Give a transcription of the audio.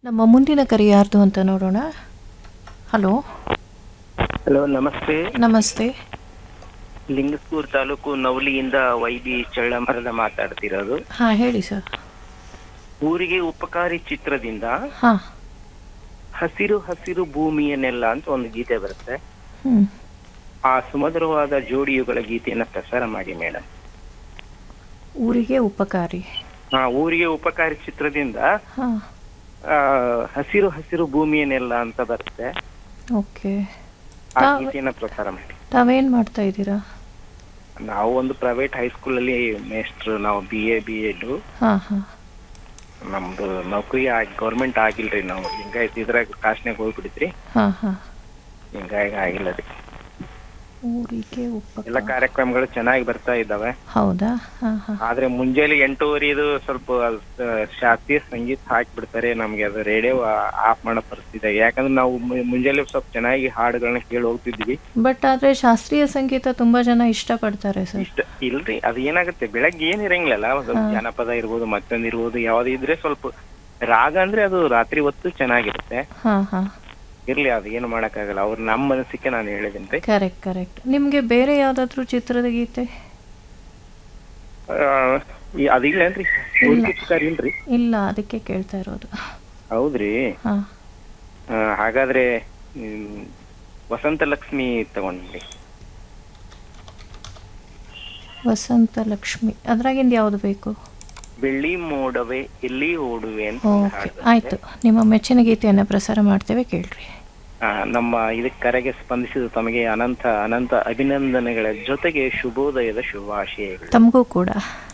ನಮ್ಮ ಮುಂದಿನ ಕರೆ ಯಾರ್ದು ಅಂತ ನೋಡೋಣ ಹಲೋ ಹಲೋ ನಮಸ್ತೆ ನಮಸ್ತೆ ಲಿಂಗಸ್ಕೂರ್ ತಾಲೂಕು ನವಲಿಯಿಂದ ವೈ ಬಿ ಚಳ್ಳಮರದ ಮಾತಾಡ್ತಿರೋದು ಹಾಂ ಹೇಳಿ ಸರ್ ಊರಿಗೆ ಉಪಕಾರಿ ಚಿತ್ರದಿಂದ ಹಾಂ ಹಸಿರು ಹಸಿರು ಭೂಮಿಯನ್ನೆಲ್ಲ ಅಂತ ಒಂದು ಗೀತೆ ಬರುತ್ತೆ ಹ್ಞೂ ಆ ಸುಮಧುರವಾದ ಜೋಡಿಯುಗಳ ಗೀತೆಯನ್ನ ಪ್ರಸಾರ ಮಾಡಿ ಮೇಡಮ್ ಊರಿಗೆ ಉಪಕಾರಿ ಹಾ ಊರಿಗೆ ಉಪಕಾರಿ ಚಿತ್ರದಿಂದ ಹಾಂ ಆ, ಹಸಿರು ಹಸಿರು ಭೂಮಿಯನ್ನೆಲ್ಲ ಅಂತ ಬರುತ್ತೆ ಓಕೆ ಆ ತಾವ್- ಗೀತೆಯನ್ನ ಪ್ರಸಾರ ಮಾಡಿ ತಾವೇನು ಮಾಡ್ತಾ ಇದ್ದೀರಾ ನಾವು ಒಂದು ಪ್ರೈವೇಟ್ ಹೈಸ್ಕೂಲ್ ಅಲ್ಲಿ ಮೇಸ್ಟ್ರು ನಾವು ಬಿ ಎ ಬಿ ಎಡ್ ಹಾಂ ಹಾಂ ನಮ್ದು ನೌಕರಿ ಗೌರ್ಮೆಂಟ್ ಆಗಿಲ್ರಿ ನಾವು ಹಿಂಗಾಗಿ ಇದ್ರಾಗ ಕಾಸ್ನ್ಯಾಗ ಹೋಗ್ಬಿಡಿದ್ರಿ ಹಾಂ ಹಾಂ ಹಿಂಗಾಗಿ ಆಗಿಲ್ಲ ರೀ ಊರಿಗೆ ಎಲ್ಲ ಉಪಕಾರಿ ಕಾರ್ಯಕ್ರಮಗಳು ಚೆನ್ನಾಗಿ ಬರ್ತಾ ಇದ್ದಾವೆ ಹೌದಾ ಹಾಂ ಹಾಂ ಆದ್ರೆ ಮುಂಜಾನೆ ಎಂಟೂವರೆದು ಸ್ವಲ್ಪ ಅದ್ ಶಾಸ್ತ್ರೀಯ ಸಂಗೀತ ಹಾಕ್ಬಿಡ್ತಾರೆ ನಮ್ಗೆ ಅದು ರೇಡಿಯೋ ಆಫ್ ಮಾಡೋ ಪರಿಸ್ಥಿತಿ ಆಗಿದೆ. ಯಾಕಂದ್ರೆ ನಾವು ಮು- ಮುಂಜಾನೆ ಸ್ವಲ್ಪ ಚೆನ್ನಾಗಿ ಹಾಡುಗಳನ್ನ ಕೇಳಿ ಹೋಗ್ತಿದ್ವಿ ಬಟ್ ಆದರೆ ಶಾಸ್ತ್ರೀಯ ಸಂಗೀತ ತುಂಬ ಜನ ಇಷ್ಟಪಡ್ತಾರೆ ಸರ್ ಇಷ್ಟ ಇಲ್ರಿ ಅದು ಏನಾಗುತ್ತೆ ಬೆಳಗ್ಗೆ ಏನ್ ಇರಂಗಿಲ್ಲಲ್ಲ ಒಂದು ಹಾ. ಜಾನಪದ ಇರ್ಬೋದು ಮತ್ತೊಂದು ಇರ್ಬೋದು ಯಾವ್ದು ಇದ್ರೆ ಸ್ವಲ್ಪ ರಾಗ ಅಂದ್ರೆ ಅದು ರಾತ್ರಿ ಹೊತ್ತು ಚೆನ್ನಾಗಿರುತ್ತೆ ಹಾಂ ಹಾಂ ಇರ್ಲಿ ಅದು ಏನು ಮಾಡಕ್ಕಾಗಲ್ಲ ಅವ್ರು ನಮ್ಮ ಮನಸ್ಸಿಗೆ ನಾನು ಹೇಳಿದೇನ್ರಿ ಕರೆಕ್ಟ್ ಕರೆಕ್ಟ್ ನಿಮಗೆ ಬೇರೆ ಯಾವುದಾದ್ರೂ ಚಿತ್ರದ ಗೀತೆ ಆ, ಈ- ಅದಿಲ್ಲೇನ್ರಿ ಊರ್ಗಿತ್ಕಾರಿ ಇಲ್ರಿ ಇಲ್ಲ ಅದಕ್ಕೆ ಕೇಳ್ತಾ ಇರೋದು ಹೌದ್ರಿ ಹಾಂ ಆ, ಹಾಗಾದ್ರೆ ಹ್ಮ್, ವಸಂತ ಲಕ್ಷ್ಮಿ ತಗೊಂಡ್ರಿ ವಸಂತ ಲಕ್ಷ್ಮಿ ಅದ್ರಾಗಿಂದ ಯಾವುದು ಬೇಕು ಬೆಳ್ಳಿ ಮೋಡವೆ ಎಲ್ಲಿ ಓಡುವೆ ಅಂತ ಒಂದು ಓಕೆ ಹಾಡು ಬರುತ್ತೆ. ಆಯಿತು ನಿಮ್ಮ ಮೆಚ್ಚಿನ ಗೀತೆಯನ್ನು ಪ್ರಸಾರ ಮಾಡ್ತೇವೆ ಕೇಳ್ರಿ ಆ, ನಮ್ಮ ಇದಕ್ಕೆ ಕರೆಗೆ ಸ್ಪಂದಿಸಿದ ತಮಗೆ ಅನಂತ ಅನಂತ ಅಭಿನಂದನೆಗಳ ಜೊತೆಗೆ ಶುಭೋದಯದ ಶುಭಾಶಯಗಳು ತಮಗೂ ಕೂಡ